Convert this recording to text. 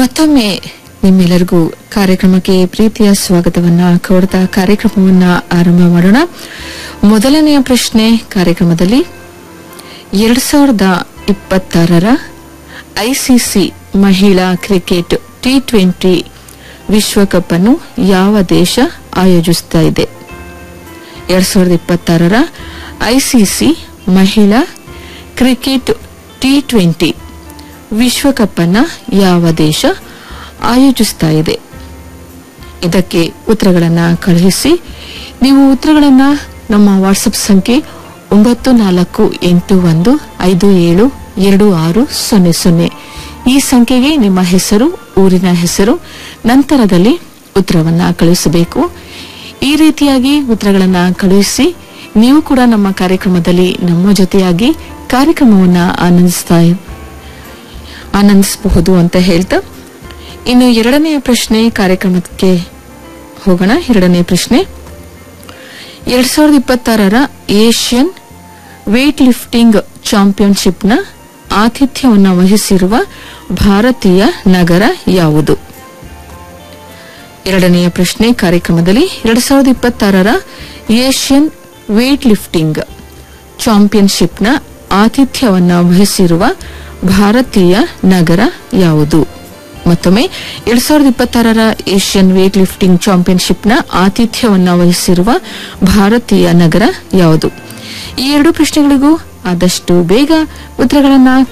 ಮತ್ತೊಮ್ಮೆ ನಿಮ್ಮೆಲ್ಲರಿಗೂ ಕಾರ್ಯಕ್ರಮಕ್ಕೆ ಪ್ರೀತಿಯ ಸ್ವಾಗತವನ್ನ ಕೋರ್ತಾ ಕಾರ್ಯಕ್ರಮವನ್ನ ಆರಂಭ ಮಾಡೋಣ ಮೊದಲನೆಯ ಪ್ರಶ್ನೆ ಕಾರ್ಯಕ್ರಮದಲ್ಲಿ ಎರಡ್ ಸಾವಿರದ ಇಪ್ಪತ್ತಾರರ ಐಸಿಸಿ ಮಹಿಳಾ ಕ್ರಿಕೆಟ್ ಟಿ ಟ್ವೆಂಟಿ ವಿಶ್ವಕಪ್ ಅನ್ನು ಯಾವ ದೇಶ ಆಯೋಜಿಸ್ತಾ ಇದೆ ಎರಡ್ ಸಾವಿರದ ಇಪ್ಪತ್ತಾರರ ಐಸಿಸಿ ಮಹಿಳಾ ಕ್ರಿಕೆಟ್ ಟಿ ಟ್ವೆಂಟಿ ವಿಶ್ವಕಪ್ ಅನ್ನ ಯಾವ ದೇಶ ಆಯೋಜಿಸ್ತಾ ಇದೆ ಇದಕ್ಕೆ ಉತ್ತರಗಳನ್ನ ಕಳುಹಿಸಿ ನೀವು ಉತ್ತರಗಳನ್ನ ನಮ್ಮ ವಾಟ್ಸಪ್ ಸಂಖ್ಯೆ ಒಂಬತ್ತು ನಾಲ್ಕು ಎಂಟು ಒಂದು ಐದು ಏಳು ಎರಡು ಆರು ಸೊನ್ನೆ ಸೊನ್ನೆ ಈ ಸಂಖ್ಯೆಗೆ ನಿಮ್ಮ ಹೆಸರು ಊರಿನ ಹೆಸರು ನಂತರದಲ್ಲಿ ಉತ್ತರವನ್ನ ಕಳುಹಿಸಬೇಕು ಈ ರೀತಿಯಾಗಿ ಉತ್ತರಗಳನ್ನ ಕಳುಹಿಸಿ ನೀವು ಕೂಡ ನಮ್ಮ ಕಾರ್ಯಕ್ರಮದಲ್ಲಿ ನಮ್ಮ ಜೊತೆಯಾಗಿ ಕಾರ್ಯಕ್ರಮವನ್ನ ಆನಂದಿಸ್ತಾ ಆನಂದಿಸಬಹುದು ಅಂತ ಹೇಳ್ತಾ ಇನ್ನು ಎರಡನೆಯ ಪ್ರಶ್ನೆ ಕಾರ್ಯಕ್ರಮಕ್ಕೆ ಹೋಗೋಣ ಎರಡನೇ ಪ್ರಶ್ನೆ ಎರಡ್ ಸಾವಿರದ ಇಪ್ಪತ್ತಾರರ ಏಷ್ಯನ್ ವೇಟ್ ಲಿಫ್ಟಿಂಗ್ ಚಾಂಪಿಯನ್ಶಿಪ್ನ ಆತಿಥ್ಯವನ್ನು ವಹಿಸಿರುವ ಭಾರತೀಯ ನಗರ ಯಾವುದು ಎರಡನೆಯ ಪ್ರಶ್ನೆ ಕಾರ್ಯಕ್ರಮದಲ್ಲಿ ಎರಡ್ ಸಾವಿರದ ಇಪ್ಪತ್ತಾರರ ಏಷ್ಯನ್ ವೇಟ್ ಲಿಫ್ಟಿಂಗ್ ಚಾಂಪಿಯನ್ಶಿಪ್ನ ಆತಿಥ್ಯವನ್ನ ವಹಿಸಿರುವ ಭಾರತೀಯ ನಗರ ಯಾವುದು ಮತ್ತೊಮ್ಮೆ ಎರಡ್ ಸಾವಿರದ ಇಪ್ಪತ್ತಾರರ ಏಷ್ಯನ್ ವೇಟ್ ಲಿಫ್ಟಿಂಗ್ ಚಾಂಪಿಯನ್ಶಿಪ್ನ ಆತಿಥ್ಯವನ್ನ ವಹಿಸಿರುವ ಭಾರತೀಯ ನಗರ ಯಾವುದು ಈ ಎರಡು ಪ್ರಶ್ನೆಗಳಿಗೂ ಆದಷ್ಟು ಬೇಗ ಉತ್ತರಗಳನ್ನ